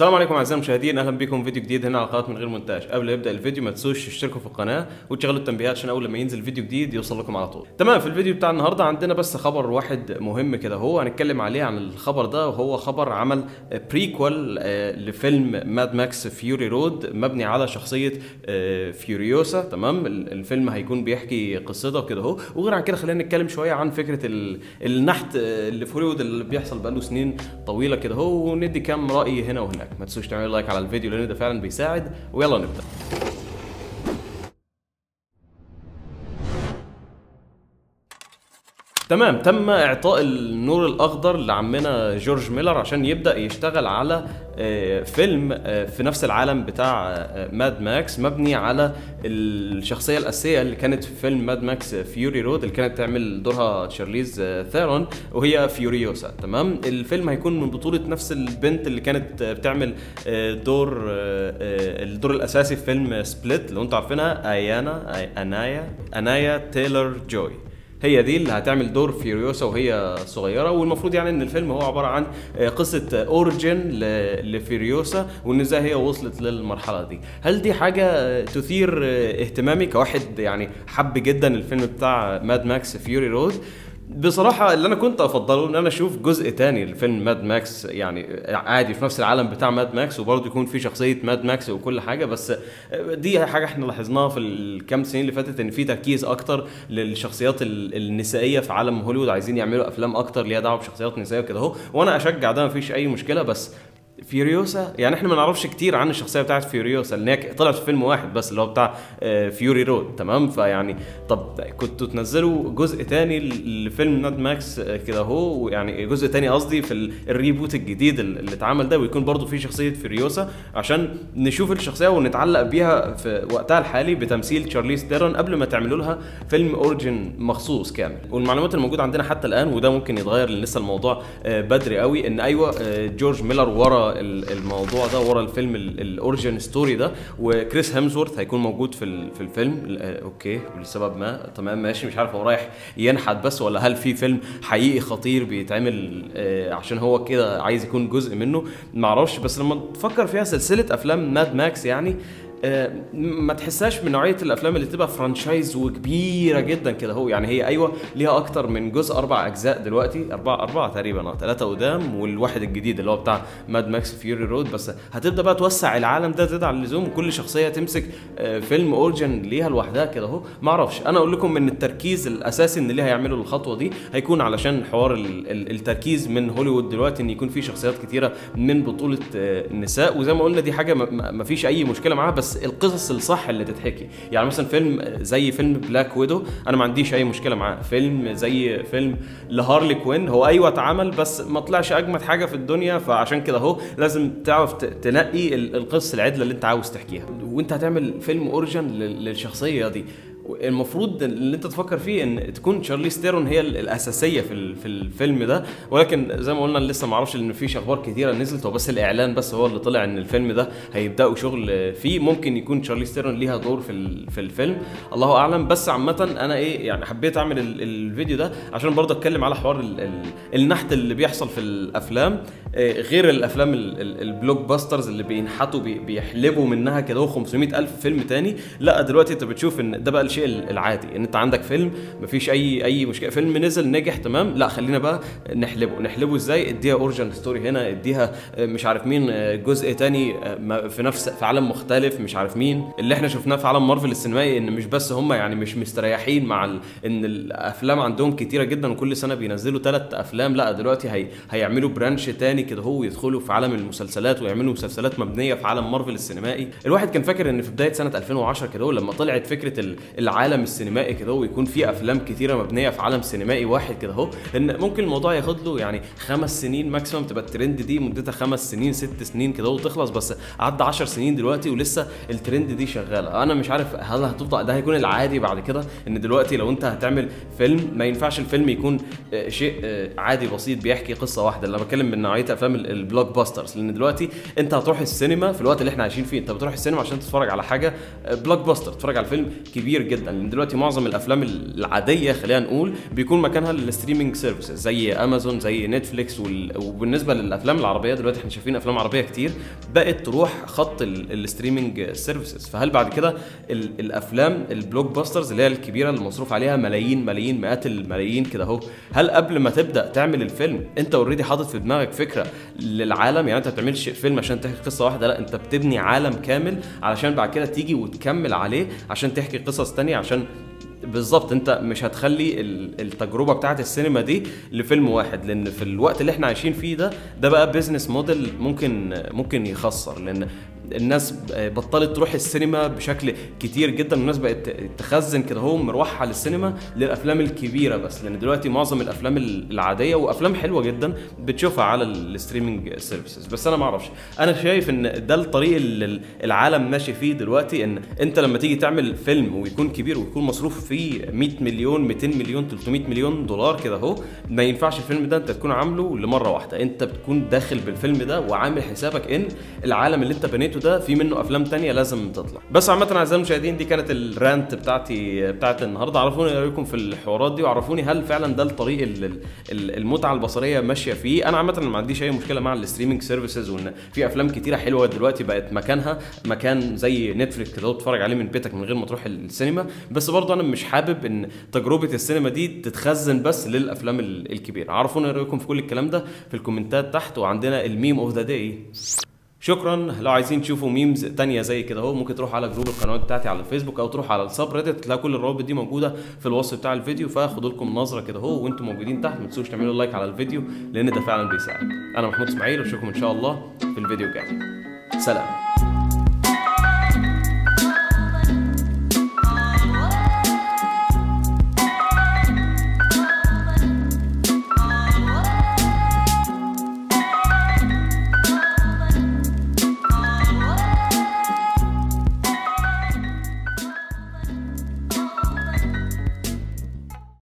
السلام عليكم اعزائي المشاهدين اهلا بكم في فيديو جديد هنا على قناه من غير مونتاج قبل ما يبدا الفيديو ما تنسوش تشتركوا في القناه وتشغلوا التنبيهات عشان اول لما ينزل فيديو جديد يوصل لكم على طول تمام في الفيديو بتاع النهارده عندنا بس خبر واحد مهم كده هو هنتكلم عليه عن الخبر ده وهو خبر عمل بريكوال لفيلم ماد ماكس فيوري رود مبني على شخصيه آه، فيوريوسا تمام ال- الفيلم هيكون بيحكي قصتها وكده اهو وغير عن كده خلينا نتكلم شويه عن فكره ال- النحت آه، اللي في هوليوود اللي بيحصل بقاله سنين طويله كده اهو وندي كام راي هنا وهناك ما تنسوش تعملوا لايك على الفيديو لان ده فعلا بيساعد ويلا نبدا تمام تم اعطاء النور الاخضر لعمنا جورج ميلر عشان يبدا يشتغل على آه، فيلم آه، في نفس العالم بتاع آه، ماد ماكس مبني على الشخصيه الاساسيه اللي كانت في فيلم ماد ماكس فيوري رود اللي كانت تعمل دورها تشارليز آه، ثيرون وهي فيوريوسا تمام الفيلم هيكون من بطوله نفس البنت اللي كانت آه، بتعمل آه، دور آه، آه، الدور الاساسي في فيلم سبليت لو انتوا عارفينها ايانا أي- انايا انايا تايلر جوي هي دي اللي هتعمل دور فيوريوسا وهي صغيره والمفروض يعني ان الفيلم هو عباره عن آه، قصه اوريجين لفيوريوسا وان ازاي هي وصلت للمرحله دي هل دي حاجه آه، تثير آه، اهتمامي كواحد يعني حب جدا الفيلم بتاع ماد ماكس فيوري رود بصراحة اللي أنا كنت أفضله إن أنا أشوف جزء تاني لفيلم ماد ماكس يعني عادي في نفس العالم بتاع ماد ماكس وبرضه يكون في شخصية ماد ماكس وكل حاجة بس دي حاجة إحنا لاحظناها في الكام سنين اللي فاتت إن في تركيز أكتر للشخصيات ال- النسائية في عالم هوليوود عايزين يعملوا أفلام أكتر ليها دعوة بشخصيات نسائية وكده أهو وأنا أشجع ده مفيش أي مشكلة بس فيوريوسا يعني احنا ما نعرفش كتير عن الشخصيه بتاعت فيوريوسا لان هي طلعت في فيلم واحد بس اللي هو بتاع آه، فيوري رود تمام فيعني طب كنتوا تنزلوا جزء تاني لفيلم ناد ماكس آه، كده اهو يعني جزء تاني قصدي في ال- الريبوت الجديد اللي اتعمل ده ويكون برضو فيه شخصيه فيوريوسا عشان نشوف الشخصيه ونتعلق بيها في وقتها الحالي بتمثيل تشارليز تيرون قبل ما تعملوا لها فيلم اوريجين مخصوص كامل والمعلومات الموجوده عندنا حتى الان وده ممكن يتغير لان لسه الموضوع آه، بدري قوي ان ايوه آه، جورج ميلر ورا ال- الموضوع ده ورا الفيلم ال- الاوريجين ستوري ده وكريس هيمزورث هيكون موجود في ال- في الفيلم آه، اوكي لسبب ما تمام ماشي مش عارف هو رايح ينحت بس ولا هل في فيلم حقيقي خطير بيتعمل آه، عشان هو كده عايز يكون جزء منه معرفش بس لما تفكر فيها سلسله افلام ماد ماكس يعني آه، ما تحسهاش من نوعيه الافلام اللي تبقى فرانشايز وكبيره جدا كده هو يعني هي ايوه ليها اكتر من جزء اربع اجزاء دلوقتي اربعه اربعه تقريبا اه ثلاثه قدام والواحد الجديد اللي هو بتاع ماد ماكس فيوري رود بس هتبدا بقى توسع العالم ده زياده عن اللزوم وكل شخصيه تمسك آه، فيلم اورجن ليها لوحدها كده اهو ما اعرفش انا اقول لكم ان التركيز الاساسي ان ليه هيعملوا الخطوه دي هيكون علشان حوار ال- ال- التركيز من هوليوود دلوقتي ان يكون في شخصيات كتيره من بطوله آه، النساء وزي ما قلنا دي حاجه ما- ما ما فيش اي مشكله معاها بس القصص الصح اللي تتحكي يعني مثلا فيلم زي فيلم بلاك ويدو انا ما عنديش اي مشكله معاه فيلم زي فيلم لهارلي كوين هو ايوه اتعمل بس ما طلعش اجمد حاجه في الدنيا فعشان كده اهو لازم تعرف ت- تنقي ال- القصه العدله اللي انت عاوز تحكيها وانت هتعمل فيلم اوريجن لل- للشخصيه دي المفروض اللي انت تفكر فيه ان تكون شارليز تيرون هي ال- الاساسيه في ال- في الفيلم ده ولكن زي ما قلنا لسه ما اعرفش ان في اخبار كتيره نزلت هو بس الاعلان بس هو اللي طلع ان الفيلم ده هيبداوا شغل فيه ممكن يكون شارليز تيرون ليها دور في ال- في الفيلم الله اعلم بس عامه انا ايه يعني حبيت اعمل ال- الفيديو ده عشان برضه اتكلم على حوار ال- ال- النحت اللي بيحصل في الافلام آه، غير الافلام ال- ال- البلوك باسترز اللي بينحتوا بي- بيحلبوا منها كده 500 الف فيلم تاني لا دلوقتي انت بتشوف ان ده بقى الشيء ال- العادي ان انت عندك فيلم مفيش اي اي مشكله فيلم نزل نجح تمام لا خلينا بقى نحلبه نحلبه ازاي اديها اوريجن ستوري هنا اديها آه، مش عارف مين آه، جزء تاني آه، ما- في نفس في عالم مختلف مش عارف مين اللي احنا شفناه في عالم مارفل السينمائي ان مش بس هم يعني مش مستريحين مع ال... ان الافلام عندهم كتيره جدا وكل سنه بينزلوا ثلاث افلام لا دلوقتي هي... هيعملوا برانش تاني كده هو يدخلوا في عالم المسلسلات ويعملوا مسلسلات مبنيه في عالم مارفل السينمائي الواحد كان فاكر ان في بدايه سنه 2010 كده هو لما طلعت فكره ال- العالم السينمائي كده هو يكون في افلام كتيره مبنيه في عالم سينمائي واحد كده اهو ان ممكن الموضوع ياخد له يعني خمس سنين ماكسيمم تبقى الترند دي مدتها خمس سنين ست سنين كده وتخلص بس عدى 10 سنين دلوقتي ولسه الترند دي شغاله انا مش عارف هل هتفضل ده هيكون العادي بعد كده ان دلوقتي لو انت هتعمل فيلم ما ينفعش الفيلم يكون آه، شيء آه، عادي بسيط بيحكي قصه واحده لما بتكلم من نوعيه افلام ال- البلوك باسترز لان دلوقتي انت هتروح السينما في الوقت اللي احنا عايشين فيه انت بتروح السينما عشان تتفرج على حاجه آه، بلوك باستر تتفرج على فيلم كبير جدا لان دلوقتي معظم الافلام العاديه خلينا نقول بيكون مكانها الستريمينج سيرفيسز زي امازون زي نتفليكس وال... وبالنسبه للافلام العربيه دلوقتي احنا شايفين افلام عربيه كتير بقت تروح خط الستريمينج سيرفيسز فهل بعد كده ال... الافلام البلوك باسترز اللي هي الكبيره اللي مصروف عليها ملايين ملايين مئات الملايين كده اهو هل قبل ما تبدا تعمل الفيلم انت اوريدي حاطط في دماغك فكره للعالم يعني انت ما بتعملش فيلم عشان تحكي قصه واحده لا انت بتبني عالم كامل علشان بعد كده تيجي وتكمل عليه عشان تحكي قصص تانية عشان بالظبط انت مش هتخلي التجربه بتاعت السينما دي لفيلم واحد لان في الوقت اللي احنا عايشين فيه ده ده بقى بيزنس موديل ممكن ممكن يخسر لان الناس بطلت تروح السينما بشكل كتير جدا والناس بقت تخزن كده هو مروحها للسينما للافلام الكبيره بس لان دلوقتي معظم الافلام العاديه وافلام حلوه جدا بتشوفها على الستريمنج سيرفيسز بس انا ما اعرفش انا شايف ان ده الطريق اللي العالم ماشي فيه دلوقتي ان انت لما تيجي تعمل فيلم ويكون كبير ويكون مصروف فيه 100 مليون 200 مليون 300 مليون دولار كده اهو ما ينفعش الفيلم ده انت تكون عامله لمره واحده انت بتكون داخل بالفيلم ده وعامل حسابك ان العالم اللي انت بنيته ده في منه افلام تانية لازم تطلع بس عامه اعزائي المشاهدين دي كانت الرانت بتاعتي بتاعت النهارده عرفوني رايكم في الحوارات دي وعرفوني هل فعلا ده الطريق اللي المتعه البصريه ماشيه فيه انا عامه ما عنديش اي مشكله مع الستريمنج سيرفيسز وان في افلام كتيره حلوه دلوقتي بقت مكانها مكان زي نتفليكس كده تتفرج عليه من بيتك من غير ما تروح السينما بس برضه انا مش حابب ان تجربه السينما دي تتخزن بس للافلام الكبيره عرفوني رايكم في كل الكلام ده في الكومنتات تحت وعندنا الميم اوف ذا داي شكرا لو عايزين تشوفوا ميمز تانية زي كده اهو ممكن تروحوا على جروب القنوات بتاعتي على الفيسبوك او تروحوا على السب ريدت تلاقوا كل الروابط دي موجوده في الوصف بتاع الفيديو فخدوا لكم نظره كده اهو وانتم موجودين تحت ما تنسوش تعملوا لايك على الفيديو لان ده فعلا بيساعد انا محمود اسماعيل واشوفكم ان شاء الله في الفيديو الجاي سلام